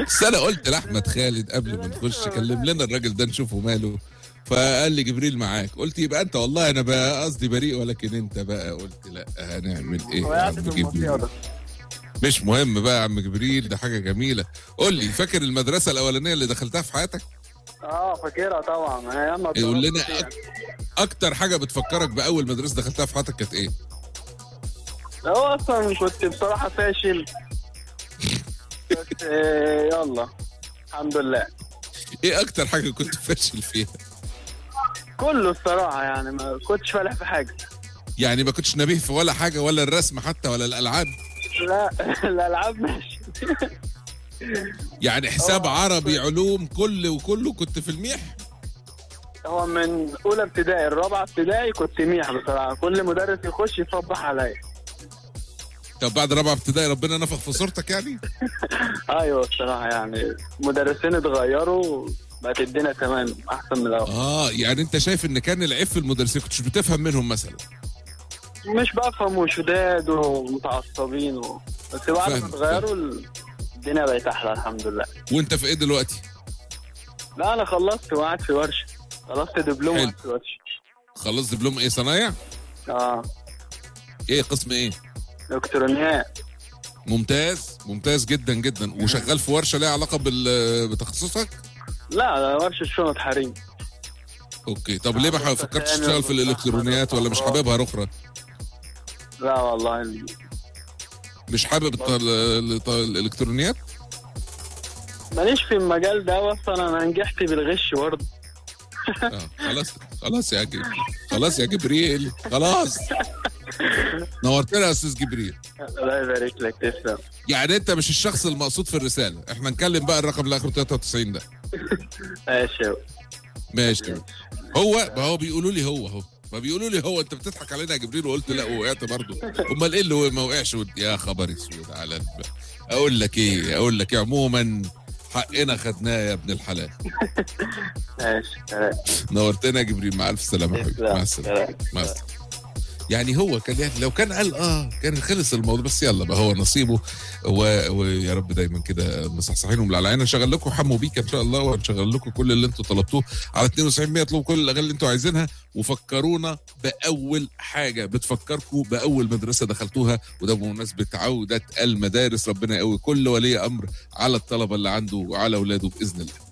بس انا قلت لاحمد خالد قبل ما نخش كلم لنا الراجل ده نشوفه ماله فقال لي جبريل معاك قلت يبقى انت والله انا بقى قصدي بريء ولكن انت بقى قلت لا هنعمل ايه يا وقعت عم في المنطقة جبريل ده مش مهم بقى يا عم جبريل ده حاجه جميله قول لي فاكر المدرسه الاولانيه اللي دخلتها في حياتك اه فاكرها طبعا ايام ما يقول اتضربت لنا فيها. أك... اكتر حاجه بتفكرك باول مدرسه دخلتها في حياتك كانت ايه هو اصلا كنت بصراحه فاشل بس آه، يلا الحمد لله ايه اكتر حاجه كنت فاشل فيها كله الصراحه يعني ما كنتش فالح في حاجه يعني ما كنتش نبيه في ولا حاجه ولا الرسم حتى ولا الالعاب لا الالعاب ماشي يعني حساب آه. عربي علوم كل وكله كنت في الميح هو من اولى ابتدائي الرابعه ابتدائي كنت ميح بصراحه كل مدرس يخش يصبح عليا طب بعد رابعه ابتدائي ربنا نفخ في صورتك يعني ايوه الصراحه يعني مدرسين اتغيروا بقت الدنيا تمام احسن من الاول اه يعني انت شايف ان كان العيب في المدرسين كنتش بتفهم منهم مثلا مش بفهم وشداد ومتعصبين و... بس بعد ما فاهم، اتغيروا الدنيا بقت احلى الحمد لله وانت في ايه دلوقتي لا انا خلصت وقعدت في ورشه خلصت دبلوم حلو. وقعدت في ورشه خلصت دبلوم ايه صنايع اه ايه قسم ايه الكترونيات ممتاز ممتاز جدا جدا وشغال في ورشه ليها علاقه بال- بتخصصك لا لا ورشه شنط حريم اوكي طب ليه ما فكرتش تشتغل في الالكترونيات ولا مش حاببها رخرة لا والله ال- مش حابب الط- الط- الالكترونيات ماليش في المجال ده اصلا انا نجحت بالغش برضه آه. خلاص خلاص يا جبريل خلاص يا جبريل خلاص نورتنا يا استاذ جبريل الله يبارك لك تسلم يعني انت مش الشخص المقصود في الرساله احنا نكلم بقى الرقم اللي اخره 93 ده ماشي يا ماشي هو ما هو بيقولوا لي هو اهو ما بيقولوا لي هو انت بتضحك علينا يا جبريل وقلت لا وقعت برضه امال ايه اللي هو ما وقعش ود- يا خبر اسود على الب... اقول لك ايه اقول لك إيه؟ عموما حقنا خدناه يا ابن الحلال ماشي سلام. نورتنا يا جبريل مع الف سلامه يا حبيبي مع السلامه سلام. مع السلامه يعني هو كان يعني لو كان قال اه كان خلص الموضوع بس يلا بقى هو نصيبه و... ويا رب دايما كده مصحصحين وملعلعين هنشغل لكم حمو بيك ان شاء الله وهنشغل لكم كل اللي انتم طلبتوه على 92 100 اطلبوا كل الاغاني اللي انتم عايزينها وفكرونا باول حاجه بتفكركم باول مدرسه دخلتوها وده بمناسبه عوده المدارس ربنا يقوي كل ولي امر على الطلبه اللي عنده وعلى اولاده باذن الله